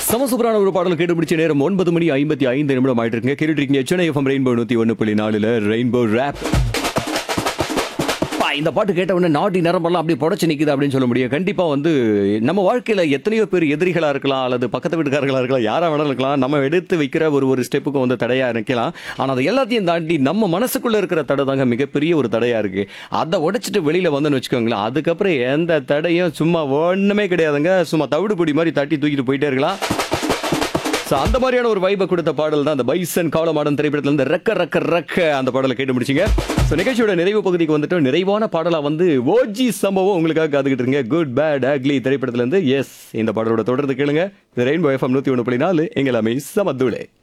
சமசூப்பரான ஒரு பாடல் கேட்டு பிடிச்ச நேரம் ஒன்பது மணி ஐம்பத்தி ஐந்து நிமிடம் ஆயிட்டு இருக்குங்க கேட்டுட்டு இருக்கீங்க சென்னை எஃப்எம் ரெயின்போ நூத்தி ஒன்று புள்ளி நாலுல ரெயின்போ ரேப் பா, இந்த பாட்டு கேட்ட உடனே நாட்டி நரம்பெல்லாம் அப்படியே புடச்சு நிக்குது அப்படின்னு சொல்ல முடியும் கண்டிப்பா வந்து நம்ம வாழ்க்கையில எத்தனையோ பேர் எதிரிகளா இருக்கலாம் அல்லது பக்கத்து வீட்டுக்காரர்களா இருக்கலாம் யாரா வேணாலும் இருக்கலாம் நம்ம எடுத்து வைக்கிற ஒரு ஒரு ஸ்டெப்புக்கும் வந்து தடையா நிக்கலாம் ஆனா அது எல்லாத்தையும் தாண்டி நம்ம மனசுக்குள்ள இருக்கிற தடை தாங்க மிகப்பெரிய ஒரு தடையா இருக்கு அதை உடைச்சிட்டு வெளியில வந்தோன்னு வச்சுக்கோங்களேன் அதுக்கப்புறம் எந்த தடையும் சும்மா ஒண்ணுமே கிடையாதுங்க சும்மா தவிடு பொடி மாதிரி தட்டி தூக்கிட்டு போயிட்டே இருக்கலாம் ஸோ அந்த மாதிரியான ஒரு வைபை கொடுத்த பாடல் தான் அந்த பைசன் காலமாடன் திரைப்படத்துல இருந்து ரெக்க ரெக்க ரெக்க அந்த பாடலை கேட்டு முடிச்சிங்க ஸோ நிகழ்ச்சியோட நிறைவு பகுதிக்கு வந்துட்டு நிறைவான பாடலா வந்து ஓஜி சம்பவம் உங்களுக்காக காத்துக்கிட்டு இருங்க குட் பேட் அக்லி திரைப்படத்துல இருந்து எஸ் இந்த பாடலோட தொடர்ந்து கேளுங்க இது ரெயின்போ எஃப்எம் நூத்தி ஒன்று புள்ளி நாலு எங்களாமே சமத்துளே